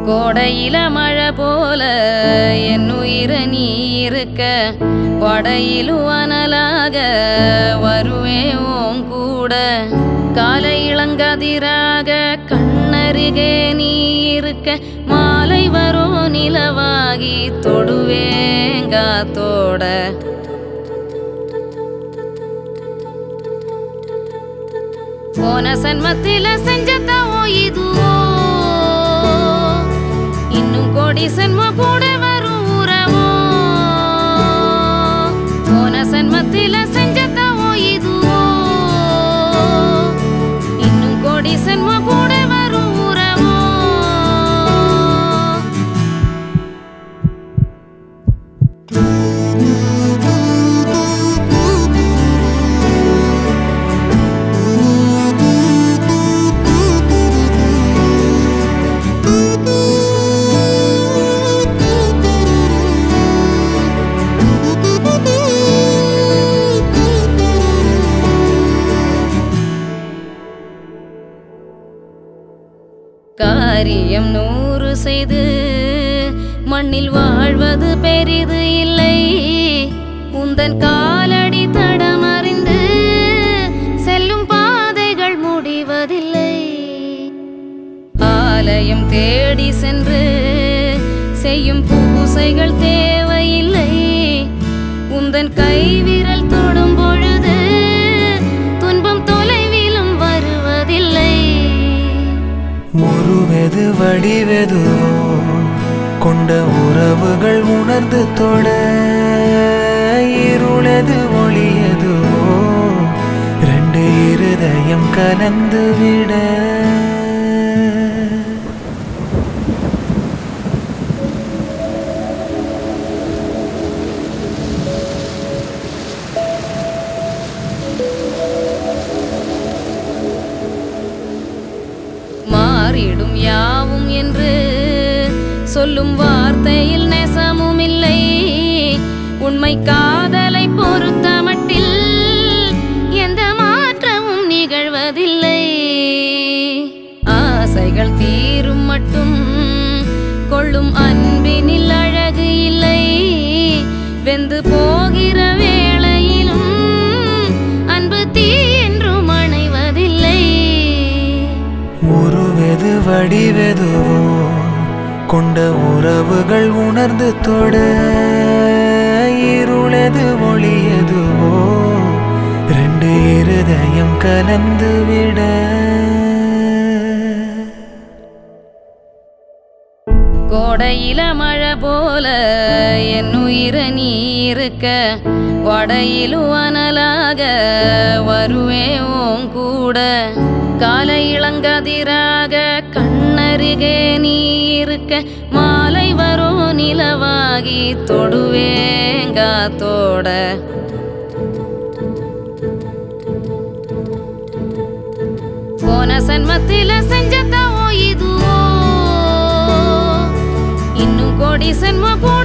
கோடையில மழை போல என் உயிர நீ இருக்க படையிலும் அனலாக வருவே உன் கூட காலை இளங்கதிராக கண்ணருகே நீ இருக்க மாலை வரும் நிலவாகி தொடுவேங்காத்தோட போன சன்மத்தில செஞ்ச தவோ இதுவோ இன்னும் கோடி சன்ம கூட வரும் உறவோ போன சன்மத்தில செஞ்ச தவோ இதுவோ இன்னும் கோடி சன்ம கூட வரும் உறவோ காரியம் நூறு செய்து மண்ணில் வாழ்வது பெரிது இல்லை உந்தன் காலடி தடமறிந்து செல்லும் பாதைகள் முடிவதில்லை ஆலயம் தேடி சென்று செய்யும் பூசைகள் தேவையில்லை உந்தன் கைவிரல் தொடும் பொழுது துன்பம் தொலைவிலும் வருவதில்லை உருவெது வடிவெதுவோ கொண்ட உறவுகள் உணர்ந்து தொட இருளது ஒளியதுவோ ரெண்டு இருதயம் கலந்து விட மாறிடும் யாவும் என்று சொல்லும் வார்த்தையில் நெசமும் இல்லை உண்மை காதலை பொறுத்த மட்டில் எந்த மாற்றமும் நிகழ்வதில்லை ஆசைகள் தீரும் மட்டும் கொள்ளும் அன்பினில் அழகு இல்லை வெந்து போகிற வேளையிலும் அன்பு தீ என்றும் அணைவதில்லை உருவெது வடிவெதுவோ கொண்ட உறவுகள் உணர்ந்து தொட இருளது ஒளியதுவோ ரெண்டு இருதயம் கலந்து விட கோடையில மழை போல என் உயிர நீ இருக்க வடையிலும் அனலாக வருவே உன் கூட காலை இளங்கதிராக கண்ணருகே நீ இருக்க மாலை வரும் நிலவாகி தொடுவேங்காத்தோட போன சன்மத்தில செஞ்ச தவோ இதுவோ இன்னும் கோடி சன்ம கூட